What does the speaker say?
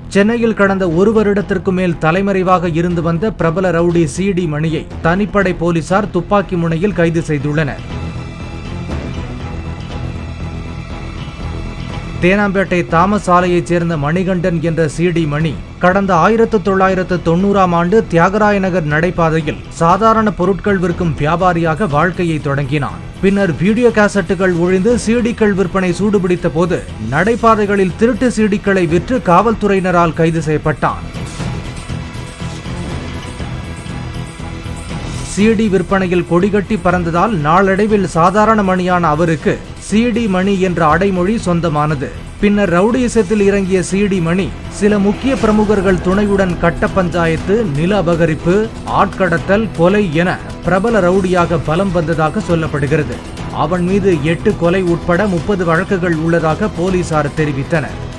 சென்னையில் கடந்த ஒரு வருடத்திற்கு மேல் தலைமறைவாக இருந்து வந்த பிரபல ரவுடி சிடி மணியை தனிப்படை போலீசார் துப்பாக்கி முனையில் கைது செய்துள்ளனர் தேனாம்பேட்டை தாமஸ் ஆலையைச் சேர்ந்த மணிகண்டன் என்ற சிடி மணி கடந்த ஆயிரத்து தொள்ளாயிரத்து தொண்ணூறாம் ஆண்டு தியாகராய நகர் நடைபாதையில் சாதாரண பொருட்கள் விற்கும் வியாபாரியாக வாழ்க்கையை தொடங்கினான் பின்னர் வீடியோ கேசட்டுகள் ஒழிந்து சீடிக்கள் விற்பனை சூடுபிடித்த போது நடைபாதைகளில் திருட்டு சீடிக்களை விற்று காவல்துறையினரால் கைது செய்யப்பட்டான் சிடி விற்பனையில் கொடிகட்டி பறந்ததால் நாளடைவில் சாதாரண மணியான அவருக்கு சிடி மணி என்ற அடைமொழி சொந்தமானது பின்னர் ரவுடியசத்தில் இறங்கிய சிடி மணி சில முக்கிய பிரமுகர்கள் துணையுடன் கட்ட பஞ்சாயத்து நில அபகரிப்பு ஆட்கடத்தல் கொலை என பிரபல ரவுடியாக பலம் வந்ததாக சொல்லப்படுகிறது அவன் மீது எட்டு கொலை உட்பட முப்பது வழக்குகள் உள்ளதாக போலீசார் தெரிவித்தனர்